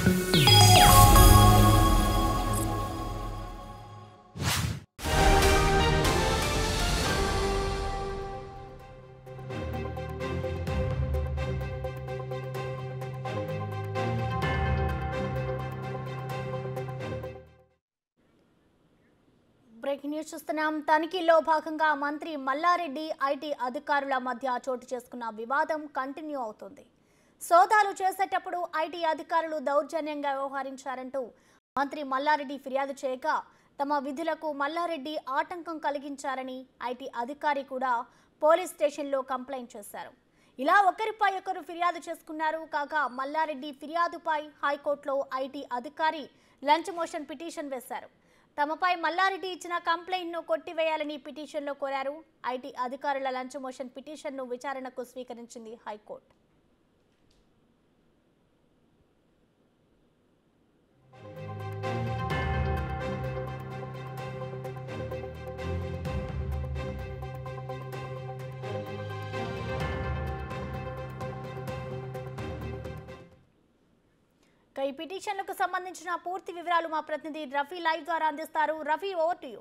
breaking news చూస్తున్నాం తనిఖీల్లో భాగంగా మంత్రి మల్లారెడ్డి ఐటీ అధికారుల మధ్య చోటు చేసుకున్న వివాదం కంటిన్యూ అవుతుంది సోదాలు చేసేటప్పుడు ఐటీ అధికారులు దౌర్జన్యంగా వ్యవహరించారంటూ మంత్రి మల్లారెడ్డి ఫిర్యాదు చేయగా తమ విధులకు మల్లారెడ్డి ఆటంకం కలిగించారని ఐటీ అధికారి కూడా పోలీస్ స్టేషన్లో కంప్లైంట్ చేశారు ఇలా ఒకరిపై ఒకరు ఫిర్యాదు చేసుకున్నారు కాగా మల్లారెడ్డి ఫిర్యాదుపై హైకోర్టులో ఐటీ అధికారి లంచ్ మోషన్ పిటిషన్ వేశారు తమపై మల్లారెడ్డి ఇచ్చిన కంప్లైంట్ను కొట్టివేయాలని పిటిషన్లో కోరారు ఐటీ అధికారుల లంచ్ మోషన్ పిటిషన్ను విచారణకు స్వీకరించింది హైకోర్టు ఇక ఈ పిటిషన్లకు సంబంధించిన పూర్తి వివరాలు మా ప్రతినిధి రఫీ లైవ్ ద్వారా అందిస్తారు Rafi over to you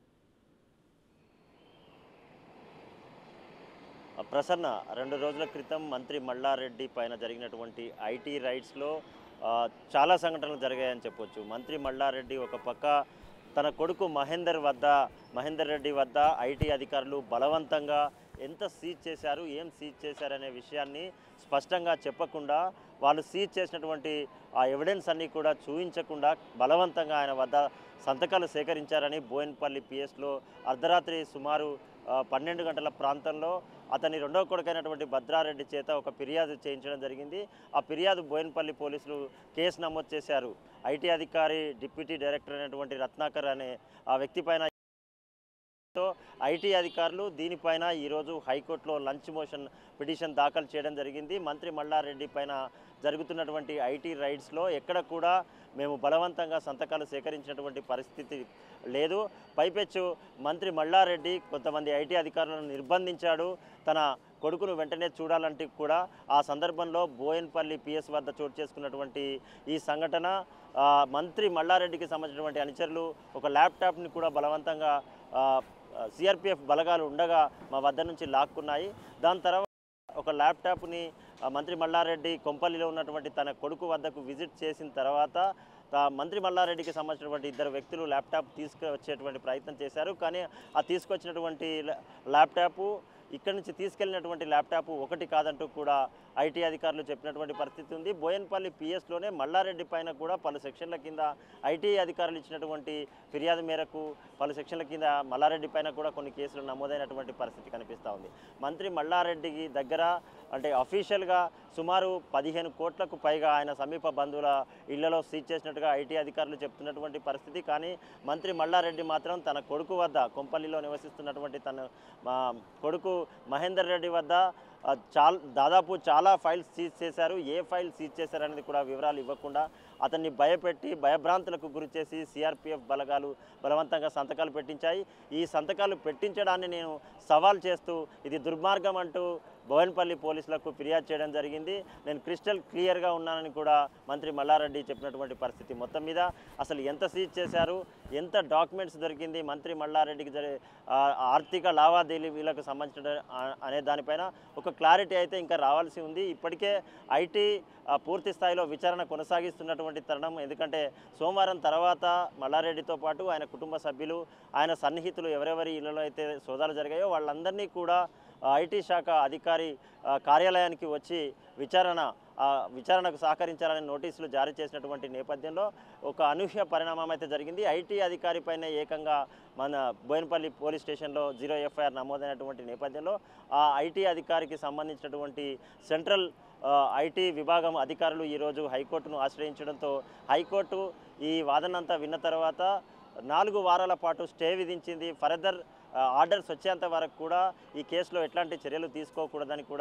Prasanna రెండు రోజుల క్రితం మంత్రి మల్లారెడ్డి పైన జరిగినటువంటి ఐటీ రైట్స్లో ఆ, చాలా సంఘటనలు జరిగాయని చెప్పొచ్చు మంత్రి మల్లారెడ్డి ఒక పక్క తన కొడుకు మహేందర్ వద్ద మహేందర్ రెడ్డి వద్ద ఐటీ అధికారులు బలవంతంగా ఎంత సీజ్ చేశారు ఏం సీజ్ చేశారనే విషయాన్ని స్పష్టంగా చెప్పకుండా వాళ్ళు సీజ్ చేసినటువంటి ఆ ఎవిడెన్స్ అన్నీ కూడా చూపించకుండా బలవంతంగా ఆయన వద్ద సంతకాలు సేకరించారని బోయిన్పల్లి పిఎస్లో అర్ధరాత్రి సుమారు ఆ, పన్నెండు గంటల ప్రాంతంలో అతని రెండవ కొడుకైనటువంటి భద్రారెడ్డి చేత ఒక ఫిర్యాదు చేయించడం జరిగింది ఆ ఫిర్యాదు బోయినపల్లి పోలీసులు కేసు నమోదు చేశారు ఐటీ అధికారి డిప్యూటీ డైరెక్టర్ అయినటువంటి రత్నాకర్ అనే ఆ వ్యక్తి పైన తో ఐటీ అధికారులు దీనిపైన ఈరోజు హైకోర్టులో లంచ్ మోషన్ పిటిషన్ దాఖలు చేయడం జరిగింది మంత్రి మల్లారెడ్డి పైన జరుగుతున్నటువంటి ఐటీ రైడ్స్లో ఎక్కడ కూడా మేము బలవంతంగా సంతకాలు సేకరించినటువంటి పరిస్థితి లేదు పైపెచ్చు మంత్రి మల్లారెడ్డి కొంతమంది ఐటీ అధికారులను నిర్బంధించాడు తన కొడుకును వెంటనే చూడాలంటే కూడా ఆ సందర్భంలో బోయన్పల్లి పిఎస్ వద్ద చోటు చేసుకున్నటువంటి ఈ సంఘటన ఆ, మంత్రి మల్లారెడ్డికి సంబంధించినటువంటి అనుచరులు ఒక ల్యాప్టాప్ని కూడా బలవంతంగా ఆ, సిఆర్పిఎఫ్ బలగాలు ఉండగా మా వద్ద నుంచి లాక్కున్నాయి దాని తర్వాత ఒక ల్యాప్టాప్ని ఆ, మంత్రి మల్లారెడ్డి కొంపల్లిలో ఉన్నటువంటి తన కొడుకు వద్దకు విజిట్ చేసిన తర్వాత తా- మంత్రి మల్లారెడ్డికి సంబంధించినటువంటి ఇద్దరు వ్యక్తులు ల్యాప్టాప్ తీసుకువచ్చేటువంటి ప్రయత్నం చేశారు కానీ ఆ తీసుకొచ్చినటువంటి ల్యా- ల్యాప్టాపు ఇక్కడి నుంచి తీసుకెళ్ళినటువంటి ల్యాప్టాప్ ఒకటి కాదంటూ కూడా ఐటీ అధికారులు చెప్పినటువంటి పరిస్థితి ఉంది బోయన్పల్లి పిఎస్లోనే మల్లారెడ్డి పైన కూడా పలు సెక్షన్ల కింద ఐటీ అధికారులు ఇచ్చినటువంటి ఫిర్యాదు మేరకు పలు సెక్షన్ల కింద మల్లారెడ్డి పైన కూడా కొన్ని కేసులు నమోదైనటువంటి పరిస్థితి కనిపిస్తూ ఉంది మంత్రి మల్లారెడ్డికి దగ్గర అంటే అఫీషియల్గా సుమారు పదిహేను కోట్లకు పైగా ఆయన సమీప బంధువుల ఇళ్లలో సీజ్ చేసినట్టుగా ఐటీ అధికారులు చెప్తున్నటువంటి పరిస్థితి కానీ మంత్రి మల్లారెడ్డి మాత్రం తన కొడుకు వద్ద కొంపల్లిలో నివసిస్తున్నటువంటి తన మా కొడుకు మహేందర్ రెడ్డి వద్ద ఆ, చాలా దాదాపు చాలా ఫైల్స్ సీజ్ చేశారు ఏ ఫైల్ సీజ్ చేశారనేది కూడా వివరాలు ఇవ్వకుండా అతన్ని భయపెట్టి భయభ్రాంతులకు గురి చేసి సిఆర్పిఎఫ్ బలగాలు బలవంతంగా సంతకాలు పెట్టించాయి ఈ సంతకాలు పెట్టించడాన్ని నేను సవాల్ చేస్తూ ఇది దుర్మార్గం అంటూ భువన్పల్లి పోలీసులకు ఫిర్యాదు చేయడం జరిగింది నేను క్రిస్టల్ క్లియర్గా ఉన్నానని కూడా మంత్రి మల్లారెడ్డి చెప్పినటువంటి పరిస్థితి మొత్తం మీద అసలు ఎంత సీజ్ చేశారు ఎంత డాక్యుమెంట్స్ దొరికింది మంత్రి మల్లారెడ్డికి జరిగే ఆ, ఆర్థిక లావాదేవీలకు సంబంధించిన ఆ- అనే దానిపైన ఒక క్లారిటీ అయితే ఇంకా రావాల్సి ఉంది ఇప్పటికే ఐటీ ఆ, పూర్తి స్థాయిలో విచారణ కొనసాగిస్తున్నటువంటి తరుణం ఎందుకంటే సోమవారం తర్వాత మల్లారెడ్డితో పాటు ఆయన కుటుంబ సభ్యులు ఆయన సన్నిహితులు ఎవరెవరి ఇళ్లలో అయితే సోదాలు జరిగాయో వాళ్ళందరినీ కూడా ఆ, ఐటీ శాఖ అధికారి ఆ, కార్యాలయానికి వచ్చి విచారణ ఆ, విచారణకు సహకరించాలని నోటీసులు జారీ చేసినటువంటి నేపథ్యంలో ఒక అనూహ్య పరిణామం అయితే జరిగింది ఐటీ అధికారి పైన ఏకంగా మన బోయినపల్లి పోలీస్ స్టేషన్లో జీరో ఎఫ్ఐఆర్ నమోదైనటువంటి నేపథ్యంలో ఆ ఐటీ అధికారికి సంబంధించినటువంటి సెంట్రల్ ఆ, ఐటీ విభాగం అధికారులు ఈరోజు హైకోర్టును ఆశ్రయించడంతో హైకోర్టు ఈ వాదనంతా విన్న తర్వాత నాలుగు వారాల పాటు స్టే విధించింది ఫర్దర్ ఆర్డర్స్ వచ్చేంత వరకు కూడా ఈ కేసులో ఎట్లాంటి చర్యలు తీసుకోకూడదని కూడా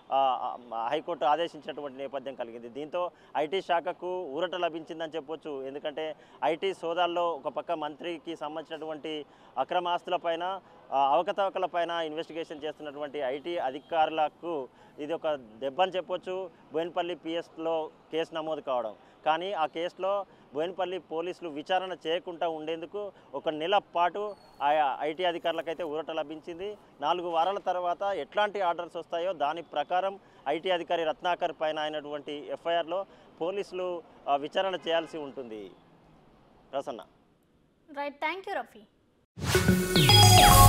ఆ, ఆ, హైకోర్టు ఆదేశించినటువంటి నేపథ్యం కలిగింది దీంతో ఐటీ శాఖకు ఊరట లభించిందని చెప్పొచ్చు ఎందుకంటే ఐటీ సోదాల్లో ఒక పక్క మంత్రికి సంబంధించినటువంటి అక్రమ ఆస్తులపైన ఆ, అవకతవకలపైన ఇన్వెస్టిగేషన్ చేస్తున్నటువంటి ఐటీ అధికారులకు ఇది ఒక దెబ్బ అని చెప్పొచ్చు బోయినపల్లి పిఎస్లో కేసు నమోదు కావడం కానీ ఆ కేసులో బోయినపల్లి పోలీసులు విచారణ చేయకుండా ఉండేందుకు ఒక నెల పాటు ఆయా ఐటీ అధికారులకైతే ఊరట లభించింది నాలుగు వారాల తర్వాత ఎట్లాంటి ఆర్డర్స్ వస్తాయో దాని ప్రకారం ఐటీ అధికారి రత్నాకర్ పైన అయినటువంటి ఎఫ్ఐఆర్లో పోలీసులు ఆ, విచారణ చేయాల్సి ఉంటుంది Prasanna right thank you Rafi